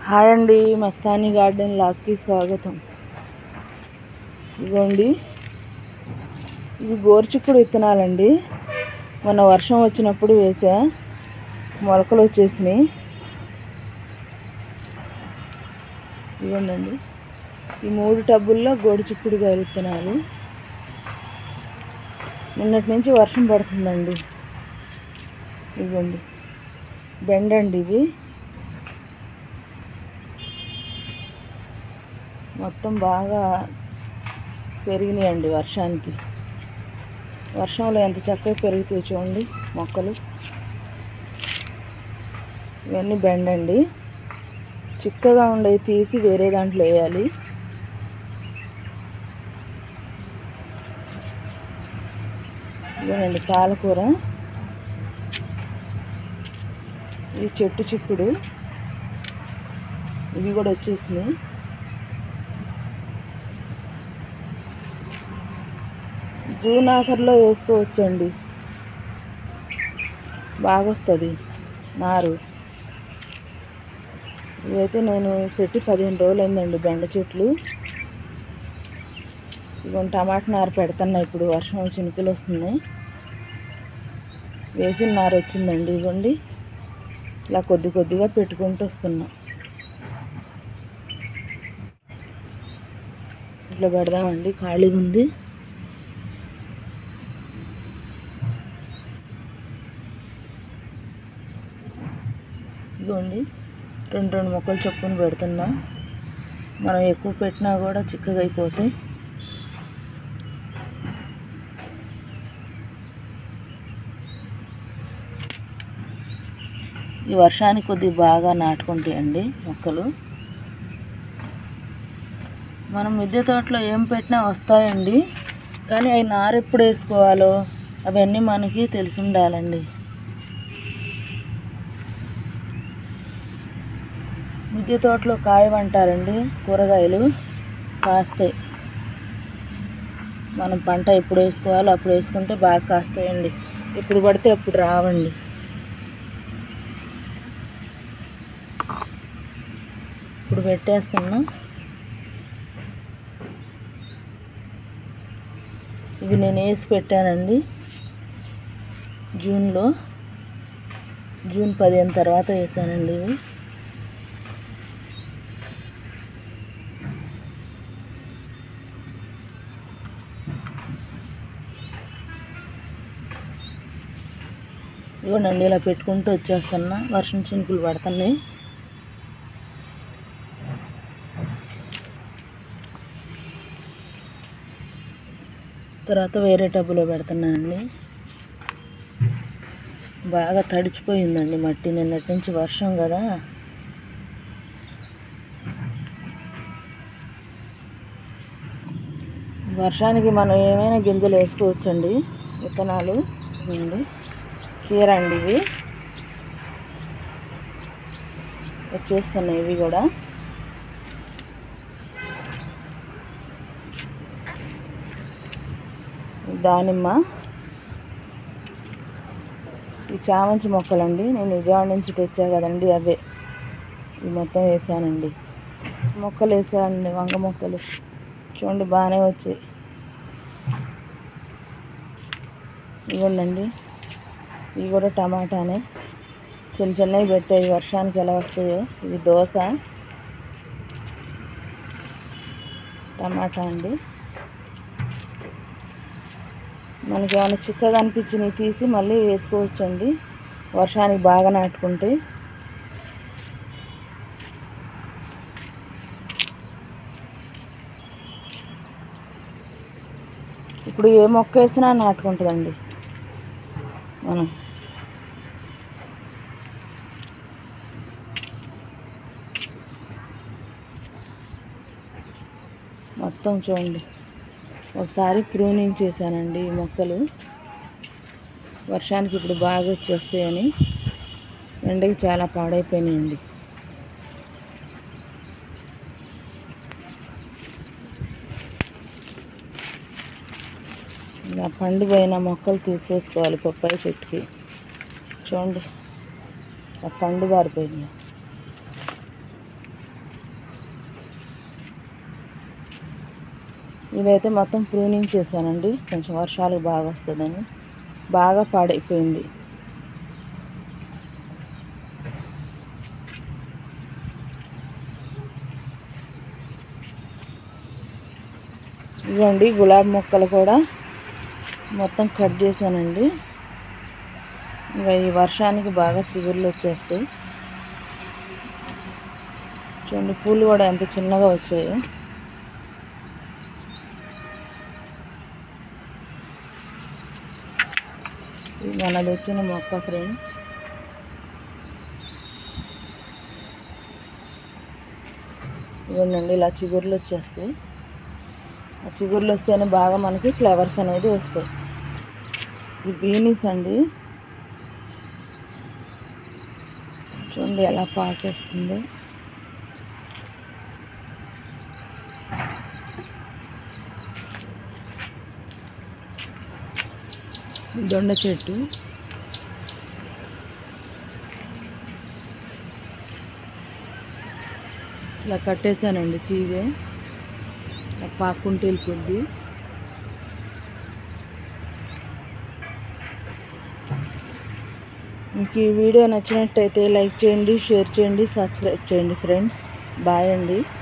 hi అండి Mastani garden లాక్కి స్వాగతం ఇదిగోండి ఇవి గోరుచిక్కుడు విత్తనాలండి మొన్న వర్షం వచ్చినప్పుడు వేసా మొలకలు వచ్చేసినాయి ఇవ్వండి ఈ మూడు టబ్బుల్లో గోడు చిక్కుడుగా విత్తనాలు నిన్నటి నుంచి వర్షం పడుతుందండి ఇవ్వండి బెండండి ఇవి మొత్తం బాగా పెరిగినాయండి వర్షానికి వర్షంలో ఎంత చక్కగా పెరుగుతాయి చూడండి మొక్కలు ఇవన్నీ బెండండి చిక్కగా ఉండేవి తీసి వేరే దాంట్లో వేయాలి ఇదేనండి పాలకూర ఇది చెట్టు చిక్కుడు ఇవి కూడా వచ్చేసినాయి జూన్ ఆఖరిలో వేసుకోవచ్చండి బాగా వస్తుంది నారు ఇవైతే నేను పెట్టి పదిహేను రోజులు అయిందండి బెండ చెట్లు ఇదిగోండి టమాటా నారు పెడుతున్నా ఇప్పుడు వర్షం చినుకులు వస్తున్నాయి వేసిన నారు వచ్చిందండి ఇదిగోండి ఇలా కొద్ది కొద్దిగా పెట్టుకుంటూ వస్తున్నా ఇట్లా పెడదామండి ఖాళీగా ఉంది ఇదిగోండి రెండు రెండు మొక్కలు చొప్పున పెడుతున్నా మనం ఎక్కువ పెట్టినా కూడా చిక్కగా అయిపోతాయి ఈ వర్షానికి కొద్దిగా బాగా నాటుకుంటాయండి మొక్కలు మనం మిద్దె తోటలో ఏం పెట్టినా వస్తాయండి కానీ అవి నారు ఎప్పుడు వేసుకోవాలో అవన్నీ మనకి తెలిసి ఉండాలండి మిద్దె తోటలో కాయమంటారండి కూరగాయలు కాస్తాయి మనం పంట ఎప్పుడు వేసుకోవాలో అప్పుడు వేసుకుంటే బాగా కాస్తాయండి ఎప్పుడు పడితే అప్పుడు రావండి ఇప్పుడు పెట్టేస్తున్నా ఇవి నేను వేసి పెట్టానండి జూన్లో జూన్ పదిహేను తర్వాత వేసానండి ఇవి ఇవ్వండి ఇలా పెట్టుకుంటూ వచ్చేస్తున్నా వర్షం చినుకులు పడుతున్నాయి తర్వాత వేరే టబ్బులో పెడుతున్నానండి బాగా తడిచిపోయిందండి మట్టి నిన్నటి నుంచి వర్షం కదా వర్షానికి మనం ఏమైనా గింజలు వేసుకోవచ్చండి విత్తనాలు ఇవ్వండి కీర అండి ఇవి వచ్చేస్తున్నాయి ఇవి కూడా దానిమ్మ ఈ చామంతి మొక్కలండి నేను విజయవాడ నుంచి తెచ్చా కదండి అవే ఇవి మొత్తం వేసానండి మొక్కలు వేసానండి వంగ మొక్కలు చూడండి బాగానే వచ్చాయి ఇవ్వండి ఇవి కూడా టమాటానే చిన్న చిన్నవి పెట్టాయి వర్షానికి ఎలా వస్తాయో ఇది దోశ టమాటా అండి మనకి ఏమైనా చిక్కగా అనిపించినవి తీసి మళ్ళీ వేసుకోవచ్చండి వర్షానికి బాగా నాటుకుంటే ఇప్పుడు ఏ మొక్క వేసినా నాటుకుంటుందండి మనం మొత్తం చూడండి ఒకసారి ప్రూనింగ్ చేశానండి ఈ మొక్కలు వర్షానికి ఇప్పుడు బాగా వచ్చేస్తాయని ఎండకి చాలా పాడైపోయినాయండి ఇలా పండిపోయిన మొక్కలు తీసేసుకోవాలి పప్పాయి చెట్టుకి చూడండి ఆ పండు బారిపోయింది ఇదైతే మొత్తం ప్రూనింగ్ చేశానండి కొంచెం వర్షాలకు బాగా వస్తుందని బాగా పాడైపోయింది ఇదిగోండి గులాబీ మొక్కలు కూడా మొత్తం కట్ చేశానండి ఇంకా ఈ వర్షానికి బాగా చిగుర్లు వచ్చేస్తాయి చూడండి పూలు కూడా ఎంత చిన్నగా వచ్చాయో ఇది మనది వచ్చిన మొక్క ఫ్రెండ్స్ ఇవ్వండి ఇలా చిగుర్లు వచ్చేస్తాయి ఆ చిగుర్లు వస్తేనే బాగా మనకి ఫ్లవర్స్ అనేది వస్తాయి ఇది బీనీస్ అండి చూడండి ఎలా పాకేస్తుందో దొండ చెట్టు ఇలా కట్టేశానండి తీగ ఇలా పాక్కుంటూ వెళ్ళిపోద్ది మీకు ఈ వీడియో నచ్చినట్టయితే లైక్ చేయండి షేర్ చేయండి సబ్స్క్రైబ్ చేయండి ఫ్రెండ్స్ బాయ్ అండి